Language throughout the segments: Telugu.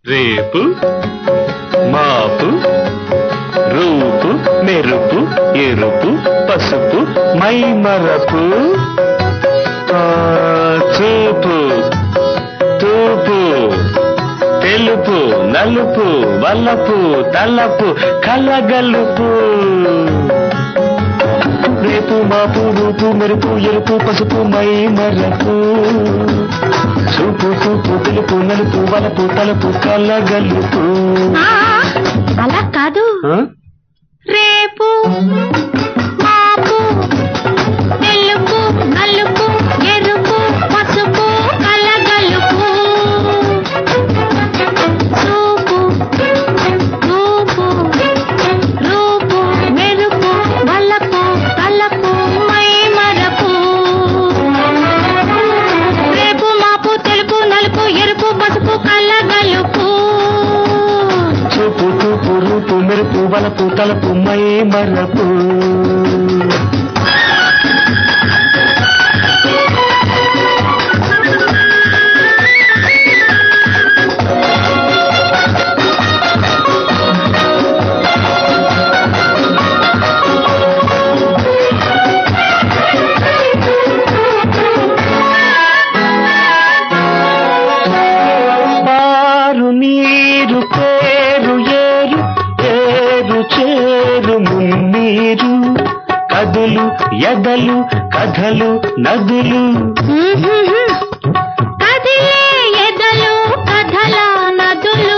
రేపు మాపు రూపు మెరుపు ఎరుపు పసుపు మై మరపు ఆ, చూపు తూపు తెలుపు నలుపు వల్లపు తలపు కలగలుపు రేపు మాపు రూపు మెరుపు ఎరుపు పసుపు మై మరపు చూపు చూపు తెలుపు నలుపు వలపు తలుపు కలగలుపు ఆ, అలా కాదు ఆ? రేపు మాపు తెలుపు నలుపు ఎరుపు పసుపు కలగలుపు చూపు రూపు రూపు మెరుపు వలపు తలపు మై మరపు రేపు మాపు తెలుపు నలుపు ఎరుపు పసుపు కలగలుపు చూపు చూపు రూపు మెరుపు వలపు తలపు మై మరపు పారు నీరు పేరు ఏరు ఏరు చేరు మున్నీరు కదులు ఎదలు కథలు నదులు కదిలే ఎదలు కథల నదులు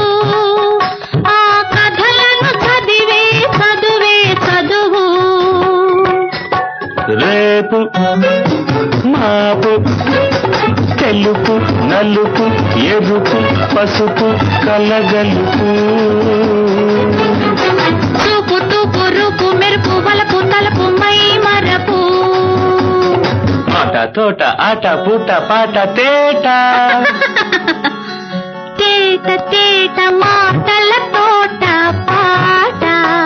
ఆ కథలను చదివే చదువే చదువు రేపు మాపు తెలుపు నలుపు ఎరుపు పసుపు కలగలుపు చూపు తూపు రూపు మెరుపు వలపు తలపు మై మరపు ఆట తోట ఆట పూట పాట తేట తేట తేట మాటల తోట పాట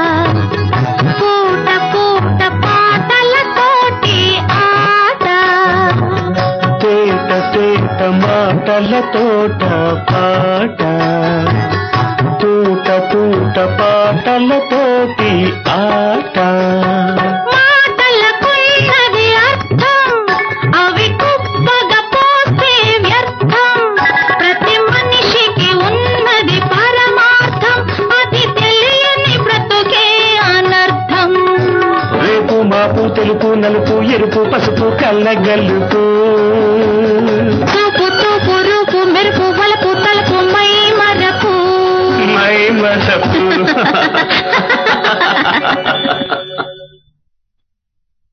పూట పూట పాటల తోటి ఆట తేట తేట మాటల తోట పాట తూట తూట పాటల తోటి ఆట మాటలకున్నది అర్థం అవి కుప్పగా పోతే వ్యర్థం ప్రతి మనిషికి ఉన్నది పరమార్థం అది తెలియని బ్రతుకే అనర్థం రేపు మాపు తెలుపు నలుపు ఎరుపు పసుపు కళ్ళగలుపు చూపు తూపు రూపు మెరుపు వలపు తలుపు మై మరపు మై మసపు